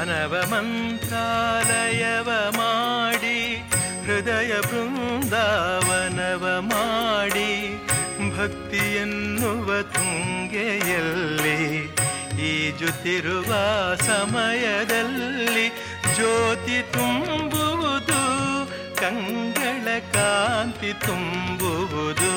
ಮನವ ಮಂತ್ರಾಲಯವ ಮಾಡಿ ಹೃದಯ ಬೃಂದಾವನವ ಮಾಡಿ ಭಕ್ತಿ ಎನ್ನುವ ತುಂಗೆಯಲ್ಲಿ ಈಜುತ್ತಿರುವ ಸಮಯದಲ್ಲಿ ಜ್ಯೋತಿ ತುಂಬುವುದು ಕಂಗಳ ಕಾಂತಿ ತುಂಬುವುದು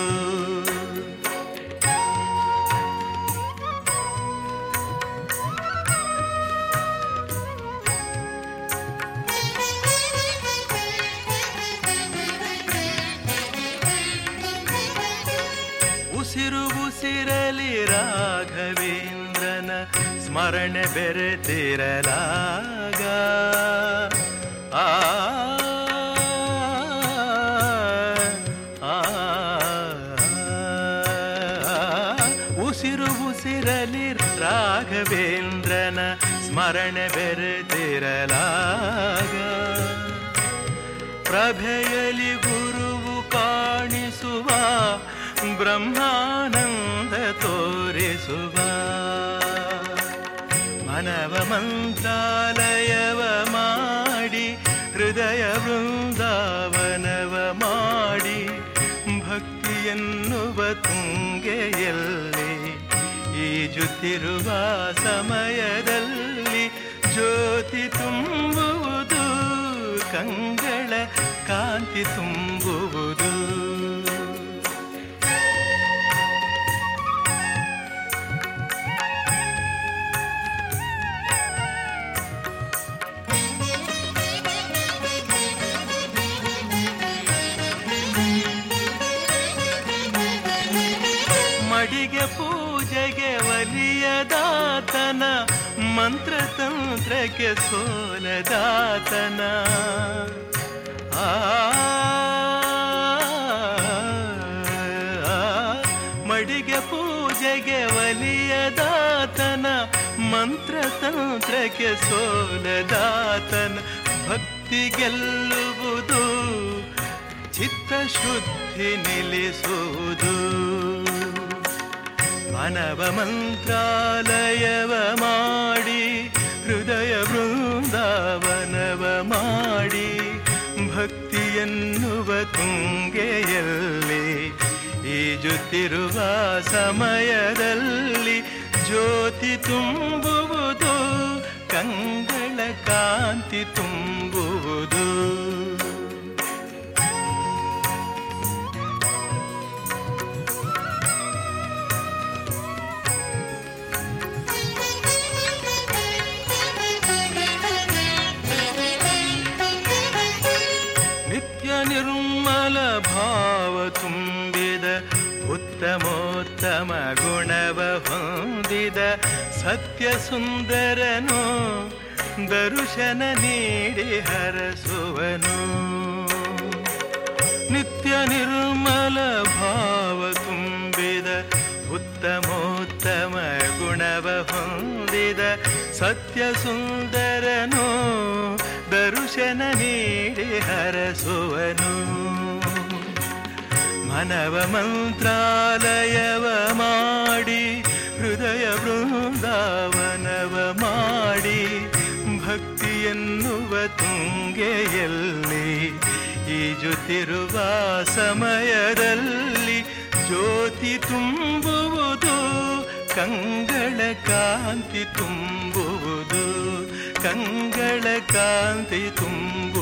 ಉಸಿರು ಉಸಿರಲಿ ರಾಘವೇಂದ್ರನ ಸ್ಮರಣೆ ಬೆರೆತಿರಲಾಗ ಆ ಆ, ಉಸಿರು ಉಸಿರಲಿ ರಾಘವೇಂದ್ರನ ಸ್ಮರಣೆ ಬೆರೆತಿರಲಾಗ ಪ್ರಭೆಯಲಿ ಗುರುವು ಕಾಣಿಸುವ ಬ್ರಹ್ಮಾನಂದ ತೋರಿಸುವ ಮನವ ಮಂತ್ರಾಲಯವ ಮಾಡಿ ಹೃದಯ ವೃಂದಾವನವ ಮಾಡಿ ಭಕ್ತಿ ಎನ್ನುವ ತುಂಗೆಯಲ್ಲಿ ಈಜುತ್ತಿರುವ ಸಮಯದಲ್ಲಿ ಜ್ಯೋತಿ ತುಂಬುವುದು ಕಂಗಳ ಕಾಂತಿ ತುಂಬುವುದು ಮಡಿಗೆ ಪೂಜೆಗೆ ಒಲಿಯದಾತನ ಮಂತ್ರತಂತ್ರಕ್ಕೆ ಸೋಲದಾತನ ಆ ಮಡಿಗೆ ಪೂಜೆಗೆ ಒಲಿಯದಾತನ ಮಂತ್ರತಂತ್ರಕ್ಕೆ ಸೋಲದಾತನ ಭಕ್ತಿ ಗೆಲ್ಲುವುದು ಚಿತ್ತಶುದ್ಧಿ ನಿಲ್ಲಿಸುವುದು ಮನವ ಮಂತ್ರಾಲಯವ ಮಾಡಿ ಹೃದಯ ಬೃಂದಾವನವ ಮಾಡಿ ಭಕ್ತಿ ಎನ್ನುವ ತುಂಗೆಯಲ್ಲಿ ಈಜುತ್ತಿರುವ ಸಮಯದಲ್ಲಿ ಜ್ಯೋತಿ ತುಂಬುವುದು ಕಂಗಳ ಕಾಂತಿ ತುಂಬುವುದು ನಿತ್ಯ ನಿರ್ಮಲ ಭಾವ ತುಂಬಿದ ಉತ್ತಮೋತ್ತಮ ಗುಣವ ಹೊಂದಿದ ಸತ್ಯ ಸುಂದರನು ದರುಶನ ನೀಡಿ ಹರಸುವನು ನಿತ್ಯ ನಿರ್ಮಲ ಭಾವ ತುಂಬಿದ ಉತ್ತಮೋತ್ತಮ ಗುಣವ ಹೊಂದಿದ ಸತ್ಯ ಸುಂದರನು ದರುಶನ ನೀಡಿ ಹರಸುವನು ಮನವ ಮಂತ್ರಾಲಯವ ಮಾಡಿ ಹೃದಯ ಬೃಂದಾವನವ ಮಾಡಿ ಭಕ್ತಿ ಎನ್ನುವ ತುಂಗೆಯಲ್ಲಿ ಈಜುತ್ತಿರುವ ಸಮಯದಲ್ಲಿ ಜ್ಯೋತಿ ತುಂಬುವುದು ಕಂಗಳ ಕಾಂತಿ ತುಂಬುವುದು ಕಂಗಳ ಕಾಂತಿ ತುಂಬುವುದು